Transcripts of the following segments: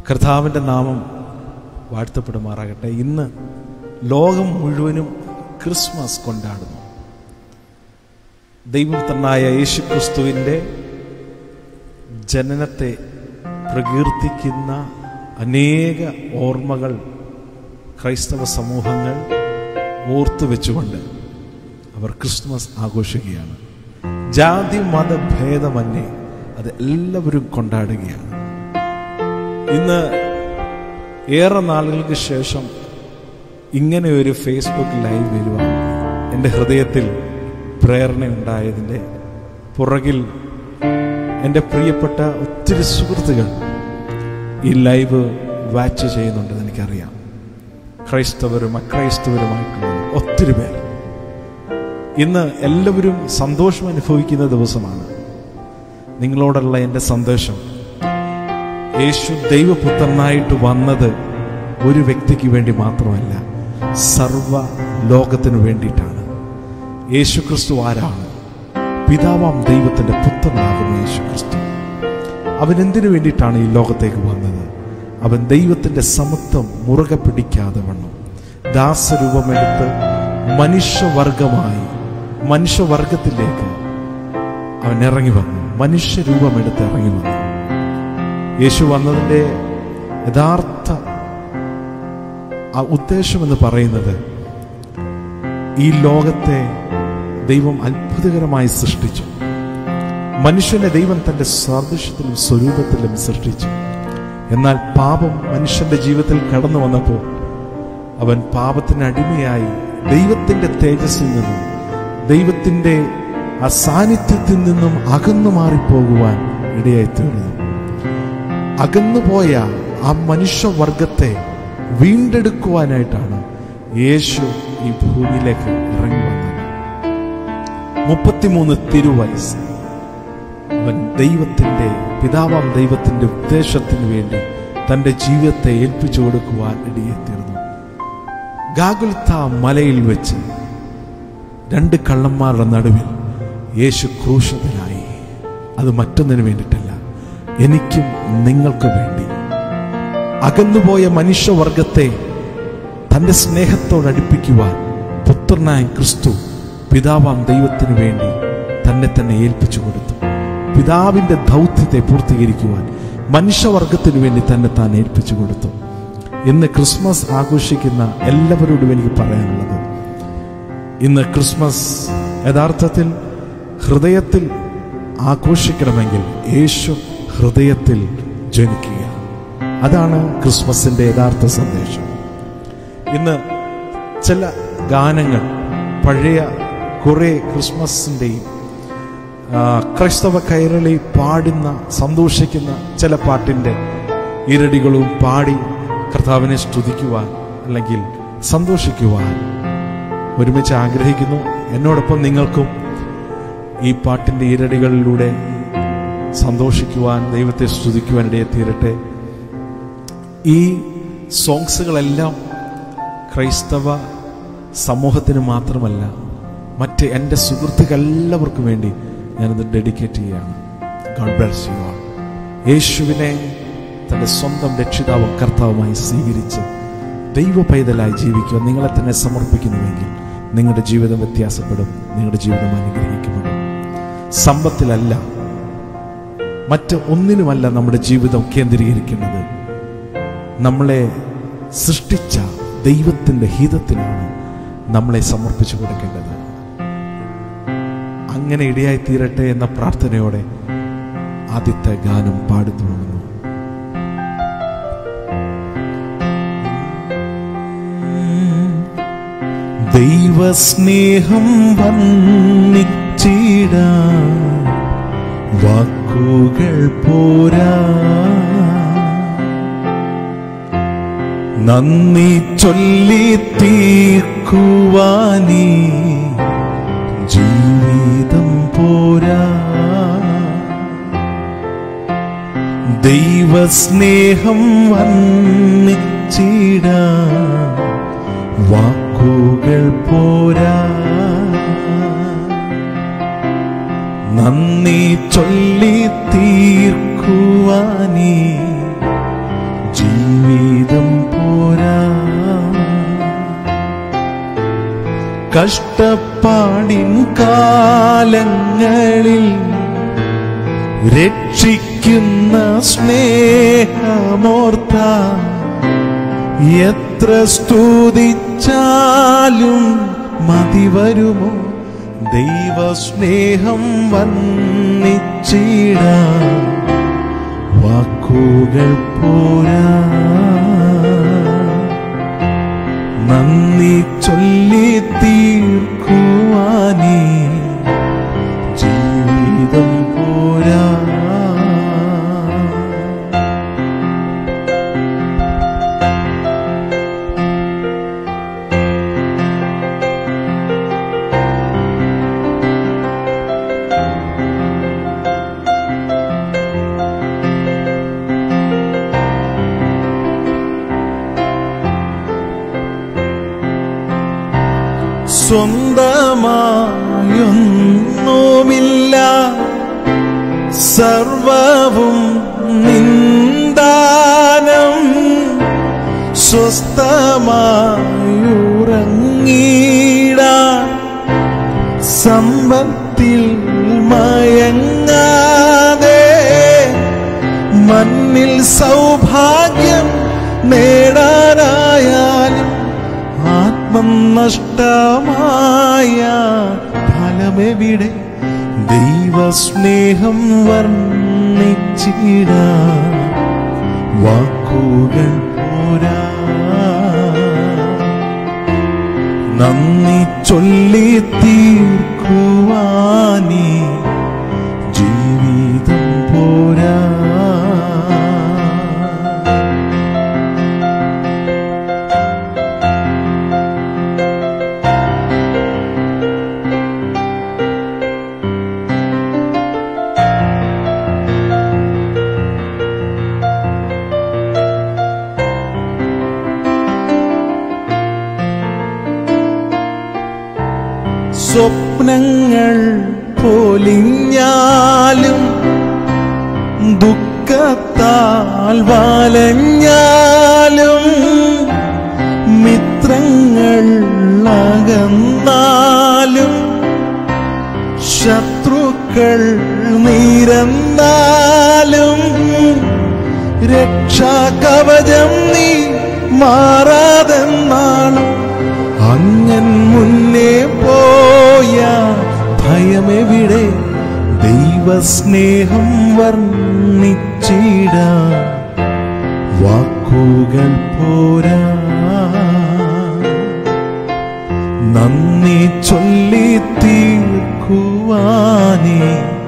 കർത്താവിൻ്റെ നാമം വാഴ്ത്തപ്പെടുമാറാകട്ടെ ഇന്ന് ലോകം മുഴുവനും ക്രിസ്മസ് കൊണ്ടാടുന്നു ദൈവപുത്രനായ യേശുക്രിസ്തുവിൻ്റെ ജനനത്തെ പ്രകീർത്തിക്കുന്ന അനേക ഓർമ്മകൾ ക്രൈസ്തവ സമൂഹങ്ങൾ ഓർത്തു വെച്ചുകൊണ്ട് അവർ ക്രിസ്മസ് ആഘോഷിക്കുകയാണ് ജാതി മതഭേദമന്യേ അത് എല്ലാവരും കൊണ്ടാടുകയാണ് ഇന്ന് ഏറെ നാളുകൾക്ക് ശേഷം ഇങ്ങനെ ഒരു ഫേസ്ബുക്ക് ലൈവ് വരുവാൻ എൻ്റെ ഹൃദയത്തിൽ പ്രേരണയുണ്ടായതിൻ്റെ പുറകിൽ എൻ്റെ പ്രിയപ്പെട്ട ഒത്തിരി സുഹൃത്തുക്കൾ ഈ ലൈവ് വാച്ച് ചെയ്യുന്നുണ്ടെന്ന് എനിക്കറിയാം ക്രൈസ്തവരും അക്രൈസ്തവരുമായിട്ടുള്ള ഒത്തിരി പേർ ഇന്ന് എല്ലാവരും സന്തോഷം അനുഭവിക്കുന്ന ദിവസമാണ് നിങ്ങളോടുള്ള എൻ്റെ സന്തോഷം യേശു ദൈവപുത്രനായിട്ട് വന്നത് ഒരു വ്യക്തിക്ക് വേണ്ടി മാത്രമല്ല സർവ ലോകത്തിനു വേണ്ടിയിട്ടാണ് യേശു ക്രിസ്തു ആരാണ് പിതാവാം ദൈവത്തിന്റെ പുത്രനാകുന്ന യേശു ക്രിസ്തു അവൻ എന്തിനു വേണ്ടിയിട്ടാണ് ഈ ലോകത്തേക്ക് വന്നത് അവൻ ദൈവത്തിന്റെ സമത്വം മുറുകെ പിടിക്കാതെ വണ്ണം ദാസരൂപമെടുത്ത് മനുഷ്യവർഗമായി മനുഷ്യവർഗത്തിലേക്ക് അവൻ ഇറങ്ങി വന്നു മനുഷ്യരൂപമെടുത്ത് ഇറങ്ങി വന്നു യേശു വന്നതിൻ്റെ യഥാർത്ഥ ആ ഉദ്ദേശം എന്ന് പറയുന്നത് ഈ ലോകത്തെ ദൈവം അത്ഭുതകരമായി സൃഷ്ടിച്ചു മനുഷ്യനെ ദൈവം തന്റെ സാദൃശ്യത്തിലും സ്വരൂപത്തിലും സൃഷ്ടിച്ചു എന്നാൽ പാപം മനുഷ്യന്റെ ജീവിതത്തിൽ കടന്നു വന്നപ്പോൾ അവൻ പാപത്തിന് അടിമയായി ദൈവത്തിന്റെ തേജസ്സിൽ നിന്നും ദൈവത്തിന്റെ ആ സാന്നിധ്യത്തിൽ നിന്നും അകന്നു മാറിപ്പോകുവാൻ ഇടയായി തീർന്നു അകന്നുപോയ ആ മനുഷ്യവർഗത്തെ വീണ്ടെടുക്കുവാനായിട്ടാണ് യേശു ഈ ഭൂമിയിലേക്ക് ഇറങ്ങി വന്നത് മുപ്പത്തിമൂന്ന് തിരുവയസ്സ് അവൻ ദൈവത്തിന്റെ പിതാവാം ദൈവത്തിന്റെ ഉദ്ദേശത്തിന് വേണ്ടി തന്റെ ജീവിതത്തെ ഏൽപ്പിച്ചു കൊടുക്കുവാൻ ഇടയെത്തിയിരുന്നു ഗാഗുൽത്ത മലയിൽ വെച്ച് രണ്ട് കള്ളന്മാരുടെ നടുവിൽ യേശു ക്രൂശിതനായി അത് മറ്റൊന്നിനു വേണ്ടിയിട്ടല്ല എനിക്കും നിങ്ങൾക്ക് വേണ്ടി അകന്നുപോയ മനുഷ്യവർഗത്തെ തന്റെ സ്നേഹത്തോട് അടുപ്പിക്കുവാൻ പുത്രനായ ക്രിസ്തു പിതാവാം ദൈവത്തിനു വേണ്ടി തന്നെ തന്നെ ഏൽപ്പിച്ചു കൊടുത്തു പിതാവിന്റെ ദൗത്യത്തെ പൂർത്തീകരിക്കുവാൻ മനുഷ്യവർഗത്തിനു വേണ്ടി തന്നെ താൻ ഏൽപ്പിച്ചു കൊടുത്തു ഇന്ന് ക്രിസ്മസ് ആഘോഷിക്കുന്ന എല്ലാവരോടും എനിക്ക് പറയാനുള്ളത് ഇന്ന് ക്രിസ്മസ് യഥാർത്ഥത്തിൽ ഹൃദയത്തിൽ ആഘോഷിക്കണമെങ്കിൽ യേശു ഹൃദയത്തിൽ ജനിക്കുക അതാണ് ക്രിസ്മസിന്റെ യഥാർത്ഥ സന്ദേശം ഇന്ന് ചില ഗാനങ്ങൾ പഴയ കുറെ ക്രിസ്മസിൻ്റെയും ക്രൈസ്തവ കൈരളി പാടുന്ന സന്തോഷിക്കുന്ന ചില പാട്ടിൻ്റെ ഇരടികളും പാടി കർത്താവിനെ സ്തുതിക്കുവാൻ അല്ലെങ്കിൽ സന്തോഷിക്കുവാൻ ഒരുമിച്ച് ആഗ്രഹിക്കുന്നു എന്നോടൊപ്പം നിങ്ങൾക്കും ഈ പാട്ടിൻ്റെ ഇരടികളിലൂടെ സന്തോഷിക്കുവാൻ ദൈവത്തെ സ്തുതിക്കുവാൻ ഇടയെത്തീരട്ടെ ഈ സോങ്സുകളെല്ലാം ക്രൈസ്തവ സമൂഹത്തിന് മാത്രമല്ല മറ്റ് എൻ്റെ സുഹൃത്തുക്കൾ എല്ലാവർക്കും വേണ്ടി ഞാനത് ഡെഡിക്കേറ്റ് ചെയ്യുകയാണ് ഗോഡ് ബ്ലസ് യു ആൾ യേശുവിനെ തൻ്റെ സ്വന്തം രക്ഷിതാവും കർത്താവുമായി സ്വീകരിച്ച് ദൈവ പൈതലായി ജീവിക്കുക നിങ്ങളെ തന്നെ സമർപ്പിക്കുന്നുവെങ്കിൽ നിങ്ങളുടെ ജീവിതം വ്യത്യാസപ്പെടും നിങ്ങളുടെ ജീവിതം അനുഗ്രഹിക്കപ്പെടും സമ്പത്തിലല്ല മറ്റ് ഒന്നിനുമല്ല നമ്മുടെ ജീവിതം കേന്ദ്രീകരിക്കുന്നത് നമ്മളെ സൃഷ്ടിച്ച ദൈവത്തിൻ്റെ ഹിതത്തിലാണ് നമ്മളെ സമർപ്പിച്ചു കൊടുക്കേണ്ടത് അങ്ങനെ ഇടയായി തീരട്ടെ എന്ന പ്രാർത്ഥനയോടെ ആദ്യത്തെ ഗാനം പാടി തുടങ്ങുന്നു ദൈവസ്നേഹം വന്നിച്ചിട വാക്കുകൾ പോരാ നന്ദി ചൊല്ലി തീർക്കുവാനീ ജീവിതം പോരാ ദൈവസ്നേഹം വന്നിച്ചിട വാക്കുകൾ പോരാ നന്ദി ചൊല്ലി തീർക്കുവാനീ ജീവിതം പോരാ കഷ്ടപ്പാടിൻ കാലങ്ങളിൽ രക്ഷിക്കുന്ന സ്നേഹമോർത്ത എത്ര സ്തുതിച്ചാലും മതി വരുമോ ദൈവസ്നേഹം വന്നിച്ചിട വാക്കുകൾ പോരാ നന്ദി ചൊല്ലി തീർക്കുവാനേ ജീവിതം പോരാ സ്വന്തമായൊന്നുമില്ല സർവവും നിന്ദാനം സ്വസ്ഥമായുറങ്ങീട സമ്പത്തിൽ മയങ്ങാതെ മണ്ണിൽ സൗഭാഗ്യം നേടാനായാലും ആത്മം നഷ്ടമായ ഫലമെവിടെ ദൈവസ്നേഹം വർണ്ണിച്ചിട വാക്കുകൾ പോരാ നന്ദി ചൊല്ലി തീർക്കുവാനീ ജീവിതം പോരാ സ്വപ്നങ്ങൾ പൊലിഞ്ഞാലും ദുഃഖത്താൽ വലഞ്ഞാലും മിത്രങ്ങൾ അകന്നാലും ശത്രുക്കൾ നിരന്നാലും രക്ഷാകവചം നീ മാറാതെന്നാണ് അങ്ങൻ മുന്നേ പോയ ഭയമെവിടെ ദൈവസ്നേഹം വർണ്ണിച്ചിട വാക്കുകൾ പോരാ നന്ദി ചൊല്ലി തീർക്കുവാനേ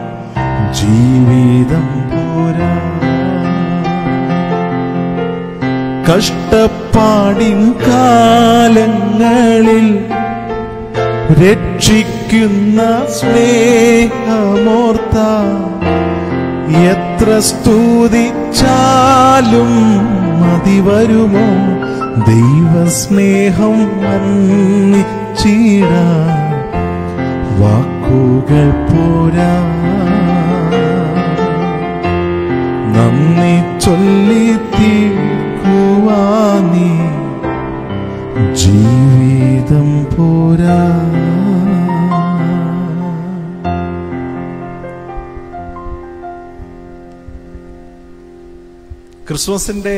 ജീവിതം പോരാ കഷ്ടപ്പാടിൻ കാലങ്ങളിൽ രക്ഷിക്കുന്ന സ്നേഹമോർത്ത എത്ര സ്തുതിച്ചാലും മതി വരുമോ ദൈവസ്നേഹം വന്നിച്ചിട വാക്കുകൾ പോരാ നന്ദി ചൊല്ലി തീർക്കുവാനീ ജീവിതം പോരാ ക്രിസ്മസിന്റെ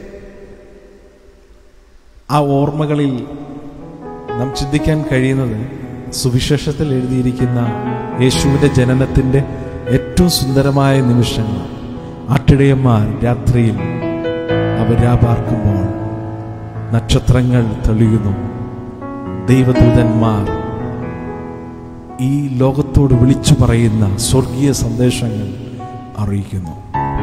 ആ ഓർമ്മകളിൽ നാം ചിന്തിക്കാൻ കഴിയുന്നത് സുവിശേഷത്തിൽ എഴുതിയിരിക്കുന്ന യേശുവിന്റെ ജനനത്തിന്റെ ഏറ്റവും സുന്ദരമായ നിമിഷങ്ങൾ ആട്ടിടയന്മാർ രാത്രിയിൽ അവരാപാർക്കുമ്പോൾ നക്ഷത്രങ്ങൾ തെളിയുന്നു ദൈവദൂതന്മാർ ഈ ലോകത്തോട് വിളിച്ചു പറയുന്ന സ്വർഗീയ സന്ദേശങ്ങൾ അറിയിക്കുന്നു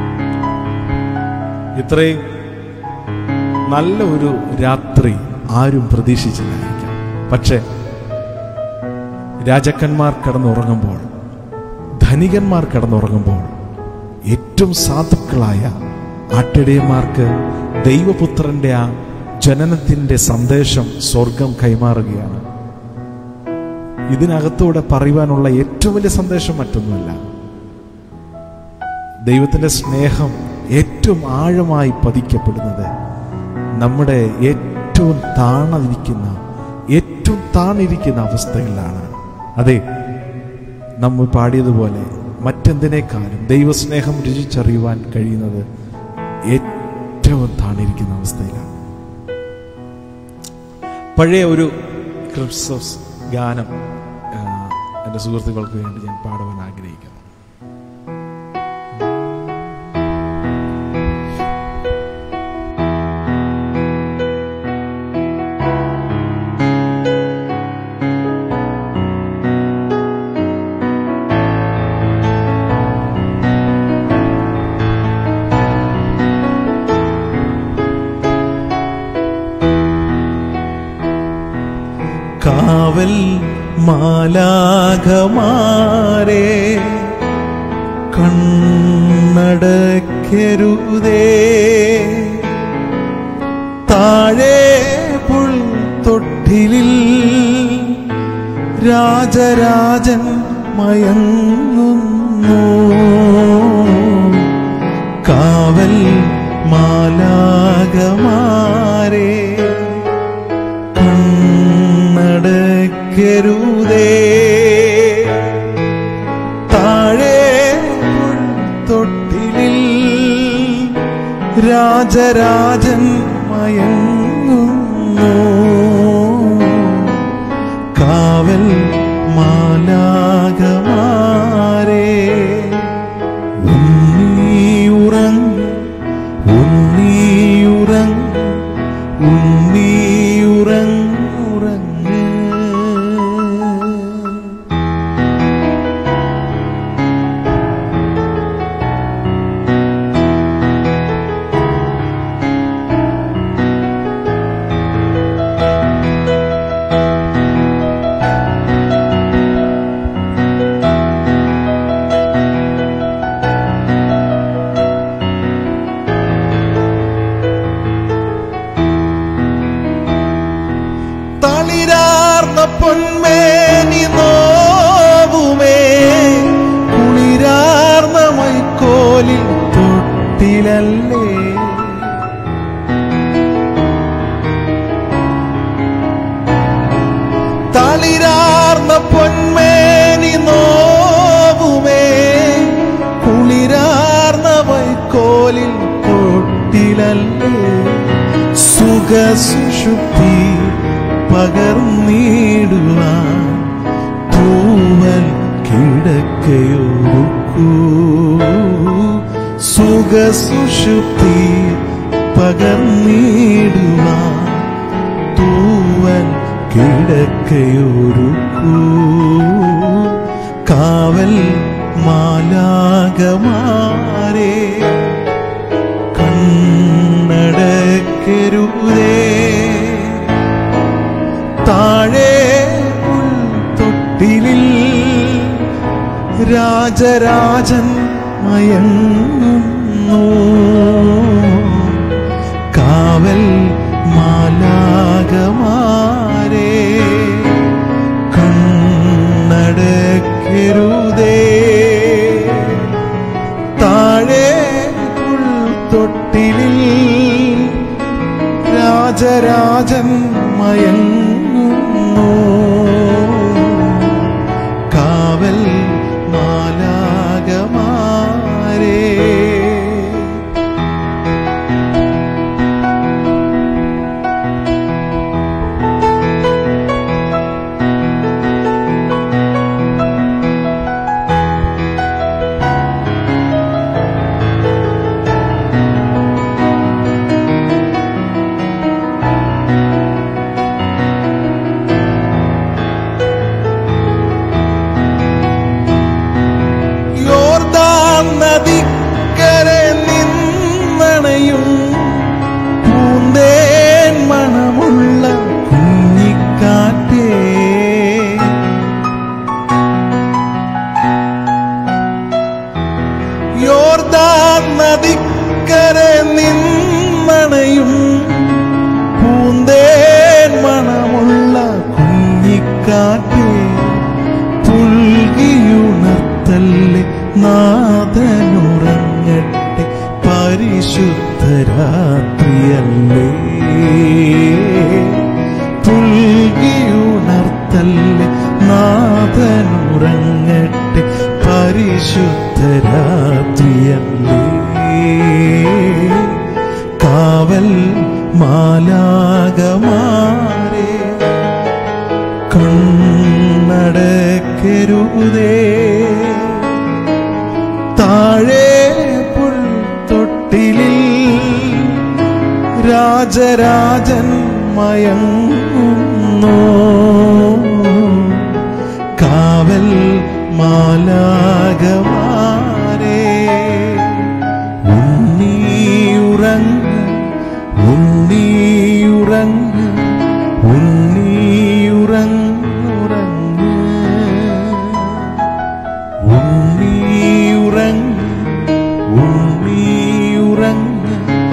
ഇത്രയും നല്ല ഒരു രാത്രി ആരും പ്രതീക്ഷിച്ചില്ലായിരിക്കാം പക്ഷേ രാജാക്കന്മാർ കിടന്നുറങ്ങുമ്പോൾ ധനികന്മാർ കിടന്നുറങ്ങുമ്പോൾ ഏറ്റവും സാധുക്കളായ ആട്ടിടയന്മാർക്ക് ദൈവപുത്രന്റെ ആ ജനനത്തിന്റെ സന്ദേശം സ്വർഗം കൈമാറുകയാണ് ഇതിനകത്തൂടെ പറയുവാനുള്ള ഏറ്റവും വലിയ സന്ദേശം മറ്റൊന്നുമല്ല ദൈവത്തിന്റെ സ്നേഹം ഏറ്റവും ആഴമായി പതിക്കപ്പെടുന്നത് നമ്മുടെ ഏറ്റവും താണിരിക്കുന്ന ഏറ്റവും താണിരിക്കുന്ന അവസ്ഥയിലാണ് അതെ നമ്മൾ പാടിയതുപോലെ മറ്റെന്തിനേക്കാളും ദൈവസ്നേഹം രുചിച്ചറിയുവാൻ കഴിയുന്നത് ഏറ്റവും താണിരിക്കുന്ന അവസ്ഥയിലാണ് പഴയ ഒരു ക്രിസ്മസ് ഗാനം ആ, എൻ്റെ സുഹൃത്തുക്കൾക്ക് വേണ്ടി ഞാൻ പാടുവാൻ ആഗ്രഹിക്കുന്നു കാവൽ മാലാഖമാരെ കണ്ണടക്കരുതേ താഴെ പുൽ തൊട്ടിലിൽ രാജരാജൻ മയങ്ങുന്നു കാവൽ മാലാകമാരെ കണ്ണടക്കരുതേ താഴെ തൊട്ടിലിൽ രാജരാജൻ മയങ്ങുന്നു കാവൽ മാലാകമാരെ ഉണ്ണിയുറങ്ങ് ഉണ്ണിയുറങ്ങ് ഉണ്ണിയുറങ്ങുറങ്ങ് തളിരാർന്ന പൊന്മേനി നോവുമേ കുളിരാർന്ന മൈക്കോലിൽ തൊട്ടിലല്ലേ തളിരാർന്ന പൊന്മേനി നോവുമേ കുളിരാർന്ന വൈക്കോലിൽ തൊട്ടിലല്ലേ സുഖസുഷുപ്തി പകർന്നിടുവാൻ തൂവൽ കിടക്കയൊരുക്കൂ സുഖസുഷുപ്തി പകർന്നിടുവാൻ തൂവൽ കിടക്കയൊരുക്കൂ കാവൽ മാലാകമാരെ കണ്ണടക്കരുതേ താഴെ തൊട്ടിലിൽ രാജരാജൻ മയങ്ങുന്നു കാവൽ മാലാകമാരെ കണ്ണടക്കരുതേ താഴെ തൊട്ടിലിൽ രാജരാജൻ മയങ്ങുന്നു കാവൽ മാലാകമാരേ യോർദാൻ നദിക്കരെ നിന്നണയും പൂന്തേൻ മണമുള്ള കുഞ്ഞിക്കാറ്റേ യോർദാൻ നദിക്കരെ നിന്നണയും പൂന്തേൻ മണമുള്ള കുഞ്ഞിക്കാറ്റേ പുൽകിയുണർത്തല്ലേ നാഥനുറങ്ങട്ടെ പരിശുദ്ധ രാത്രിയല്ലേ രാജരാജൻ മയങ്ങുന്നു കാവൽ മാലാകമാരേ ഉണ്ണിയുറങ്ങ് ഉണ്ണിയുറങ്ങ് ഉണ്ണിയുറങ്ങുറങ്ങ് ഉണ്ണിയുറങ്ങ് ഉണ്ണിയുറങ്ങ്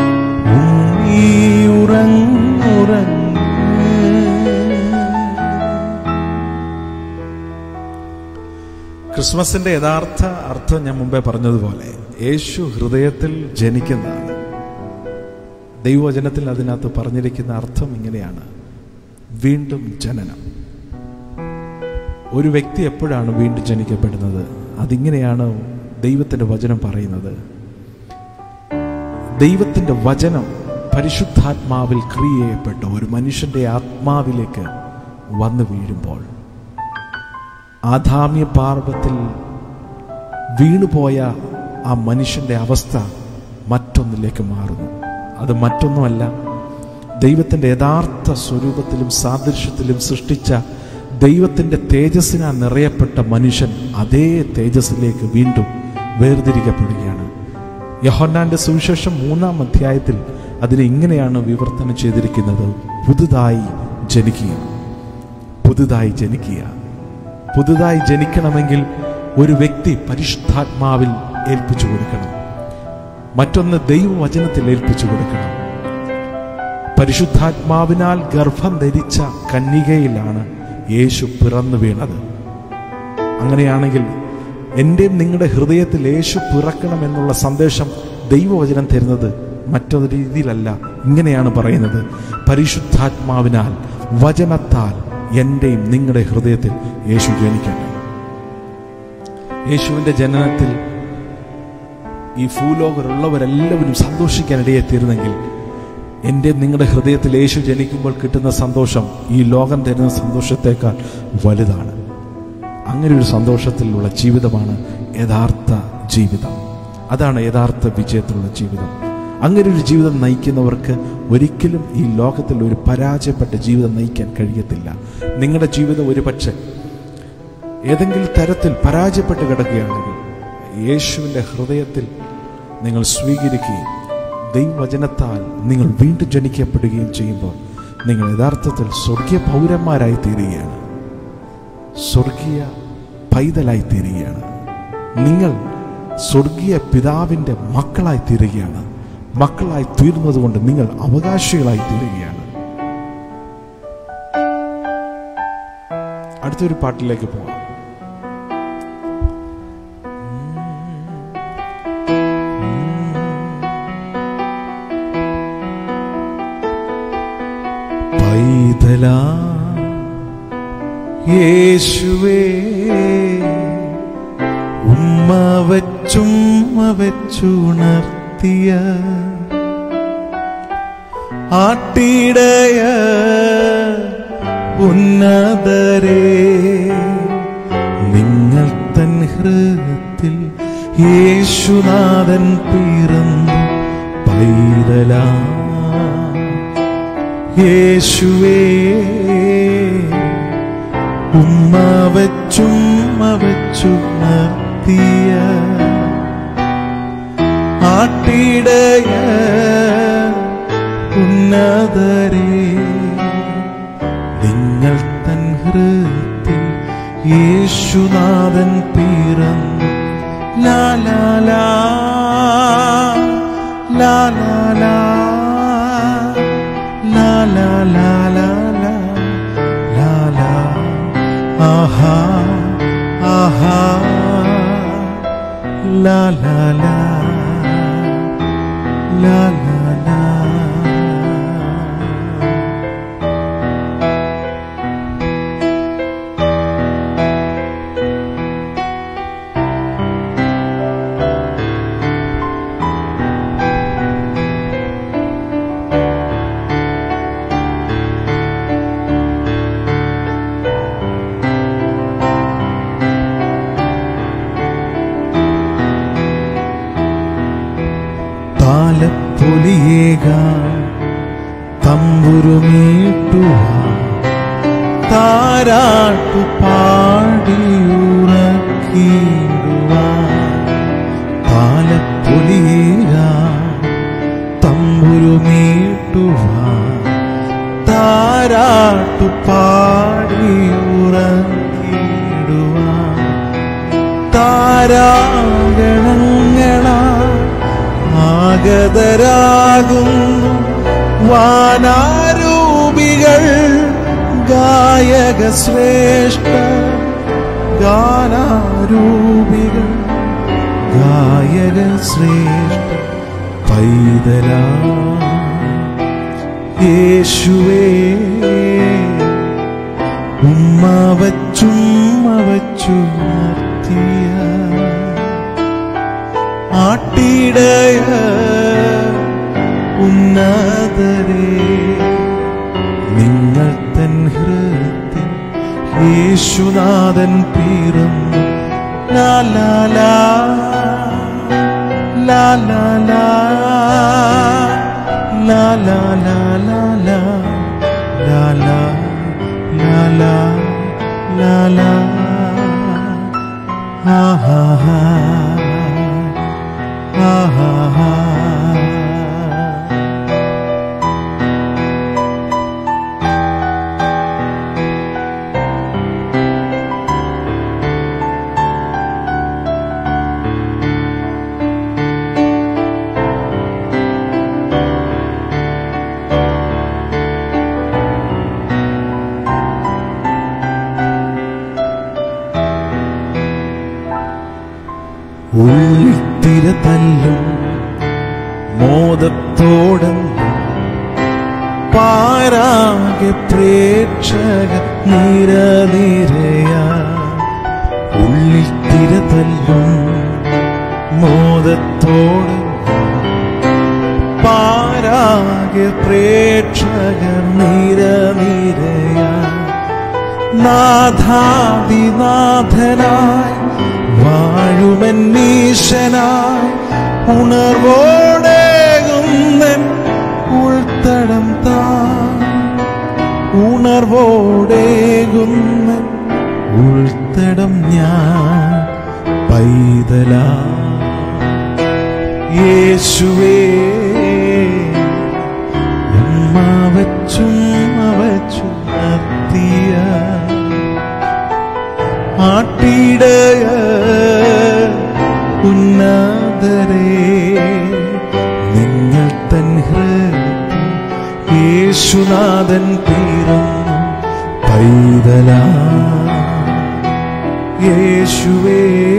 ഉണ്ണിയുറങ്ങുറങ്ങ് ക്രിസ്മസിന്റെ യഥാർത്ഥ അർത്ഥം ഞാൻ മുമ്പേ പറഞ്ഞതുപോലെ യേശു ഹൃദയത്തിൽ ജനിക്കുന്നതാണ് ദൈവവചനത്തിൽ അതിനകത്ത് പറഞ്ഞിരിക്കുന്ന അർത്ഥം ഇങ്ങനെയാണ് വീണ്ടും ജനനം ഒരു വ്യക്തി എപ്പോഴാണ് വീണ്ടും ജനിക്കപ്പെടുന്നത് അതിങ്ങനെയാണ് ദൈവത്തിന്റെ വചനം പറയുന്നത് ദൈവത്തിന്റെ വചനം പരിശുദ്ധാത്മാവിൽ ക്രിയ ചെയ്യപ്പെട്ട ഒരു മനുഷ്യന്റെ ആത്മാവിലേക്ക് വന്നു വീഴുമ്പോൾ ആധാമ്യ പാർവത്തിൽ വീണുപോയ ആ മനുഷ്യന്റെ അവസ്ഥ മറ്റൊന്നിലേക്ക് മാറുന്നു അത് മറ്റൊന്നുമല്ല ദൈവത്തിൻ്റെ യഥാർത്ഥ സ്വരൂപത്തിലും സാദൃശ്യത്തിലും സൃഷ്ടിച്ച ദൈവത്തിൻ്റെ തേജസ്സിനാൽ നിറയപ്പെട്ട മനുഷ്യൻ അതേ തേജസ്സിലേക്ക് വീണ്ടും വേർതിരിക്കപ്പെടുകയാണ് യഹോന്നാന്റെ സുവിശേഷം മൂന്നാം അധ്യായത്തിൽ അതിനെ ഇങ്ങനെയാണ് വിവർത്തനം ചെയ്തിരിക്കുന്നത് പുതുതായി ജനിക്കുക പുതുതായി ജനിക്കുക പുതുതായി ജനിക്കണമെങ്കിൽ ഒരു വ്യക്തി പരിശുദ്ധാത്മാവിൽ ഏൽപ്പിച്ചു കൊടുക്കണം മറ്റൊന്ന് ദൈവവചനത്തിൽ ഏൽപ്പിച്ചു കൊടുക്കണം പരിശുദ്ധാത്മാവിനാൽ ഗർഭം ധരിച്ച കന്യകയിലാണ് യേശു പിറന്നു വീണത് അങ്ങനെയാണെങ്കിൽ എൻ്റെയും നിങ്ങളുടെ ഹൃദയത്തിൽ യേശു പിറക്കണമെന്നുള്ള സന്ദേശം ദൈവവചനം തരുന്നത് മറ്റൊരു രീതിയിലല്ല ഇങ്ങനെയാണ് പറയുന്നത് പരിശുദ്ധാത്മാവിനാൽ വചനത്താൽ എൻ്റെയും നിങ്ങളുടെ ഹൃദയത്തിൽ യേശു ജനിക്കട്ടെ യേശുവിൻ്റെ ജനനത്തിൽ ഈ ഭൂലോകരുള്ളവരെല്ലാവരും സന്തോഷിക്കാനിടയെ തീരുന്നെങ്കിൽ എൻ്റെ നിങ്ങളുടെ ഹൃദയത്തിൽ യേശു ജനിക്കുമ്പോൾ കിട്ടുന്ന സന്തോഷം ഈ ലോകം തരുന്ന സന്തോഷത്തേക്കാൾ വലുതാണ് അങ്ങനെ ഒരു സന്തോഷത്തിലുള്ള ജീവിതമാണ് യഥാർത്ഥ ജീവിതം അതാണ് യഥാർത്ഥ വിജയത്തിലുള്ള ജീവിതം അങ്ങനെ ഒരു ജീവിതം നയിക്കുന്നവർക്ക് ഒരിക്കലും ഈ ലോകത്തിൽ ഒരു പരാജയപ്പെട്ട ജീവിതം നയിക്കാൻ കഴിയത്തില്ല നിങ്ങളുടെ ജീവിതം ഒരു പക്ഷേ ഏതെങ്കിലും തരത്തിൽ പരാജയപ്പെട്ട് കിടക്കുകയാണെങ്കിൽ യേശുവിൻ്റെ ഹൃദയത്തിൽ നിങ്ങൾ സ്വീകരിക്കുകയും ദൈവവചനത്താൽ നിങ്ങൾ വീണ്ടും ജനിക്കപ്പെടുകയും ചെയ്യുമ്പോൾ നിങ്ങൾ യഥാർത്ഥത്തിൽ സ്വർഗീയ പൗരന്മാരായി തീരുകയാണ് സ്വർഗീയ പൈതലായി തീരുകയാണ് നിങ്ങൾ സ്വർഗീയ പിതാവിൻ്റെ മക്കളായി തീരുകയാണ് മക്കളായി തീർന്നതുകൊണ്ട് നിങ്ങൾ അവകാശികളായി തീരുകയാണ് അടുത്തൊരു പാട്ടിലേക്ക് പോകാം പൈതലാ യേശുവേ ഉമ്മ വച്ചുമ്മ വെച്ചുണർത്തിയ ആട്ടിടയ ഉന്നതരേ നിങ്ങൾ തൻ ഹൃദയത്തിൽ യേശുനാഥൻ പിറന്നു പൈതലാ യേശുവേ ഉമ്മ വച്ചുമ്മ വെച്ചു നിർത്തിയ ആട്ടിടയ ഉന്നതരേ നിങ്ങൾ തൻ ഹൃദയത്തിൽ യേശുനാഥൻ പിറന്നു ലാ ലാ ലാ ലാ ലാ ലാ ലാ ലാ ലാ ലാ ലാ ലാ ലാ ആഹാ ആഹാ ലാ ലാ ലാ ലാ ലാ ലാ തമ്പുരുമീട്ടുവാൻ താരാട്ടു പാടിയുറക്കിടുവാൻ താലപ്പൊലിയാ തമ്പുരുമീട്ടുവാൻ താരാട്ടു പാടിയുറക്കിടുവാൻ താരാഗണങ്ങളാ ആഗതരാകുന്നു വാനാരൂപികൾ ഗായക ശ്രേഷ്ഠ ഗാനാരൂപികൾ ഗായക ശ്രേഷ്ഠ പൈതലാ യേശുവേ ഉമ്മ വച്ചുമ്മ വച്ചു നിർത്തിയ ആട്ടിടയ ഉന്നതരേ നിങ്ങൾ തൻ ഹൃദയം യേശുനാഥൻ പിറന്നു ലാ ലാ ലാ ലാ ലാ ലാ ലാ ലാ ലാ ലാ ലാ ലാ ലാ ലാ ലാ ലാ ലാ ആ ഹാ ഹാ ആ ഹാ ഹാ ഉള്ളിൽ തിര തല്ലും മോദത്തോടെന്നും പാരാകെ പ്രേക്ഷക നിരനിരയാ ഉള്ളിൽ തിര തല്ലും മോദത്തോടെ പാരാകെ പ്രേക്ഷക നിരനിരയാ നാഥാതിനാഥനായി വാഴുമെന്നീശനായി ഉണർവോടേകുന്നൻ ഉൾത്തടം താ ഉണർവോടേകുന്നൻ ഉൾത്തടം ഞാൻ പൈതലാ യേശുവേ ഉമ്മ വച്ചും വച്ചു നിർത്തിയ ആട്ടിടയ ഉന്നതരേ നിങ്ങൾ തൻ ഹൃദയം യേശുനാഥൻ പിറന്നു പൈതലാ യേശുവേ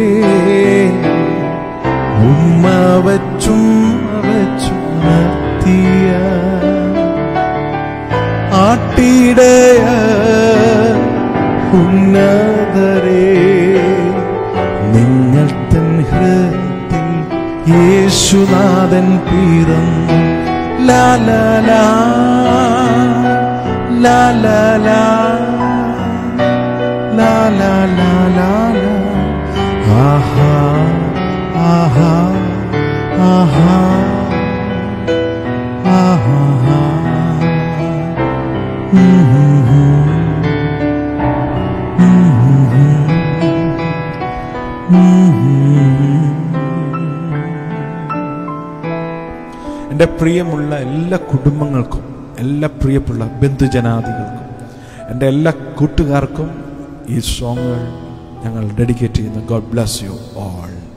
ഉമ്മ വച്ചും വച്ചു നിർത്തിയ ആട്ടിടയ ഉന്നതരേ നിങ്ങൾ തൻ ഹൃദയത്തിൽ യേശുനാഥൻ പിറന്നു ലാ ലാ ലാ ലാ ലാ ലാ ലാ ലാ ലാ ലാ ലാ ആഹാ ആഹാ ആഹാ ആഹാ എൻ്റെ പ്രിയമുള്ള എല്ലാ കുടുംബങ്ങൾക്കും എല്ലാ പ്രിയപ്പെട്ട ബന്ധുജനാദികൾക്കും എൻ്റെ എല്ലാ കൂട്ടുകാർക്കും ഈ സോങ്ങുകൾ ഞങ്ങൾ ഡെഡിക്കേറ്റ് ചെയ്യുന്നു ഗോഡ് ബ്ലസ് യു ഓൾ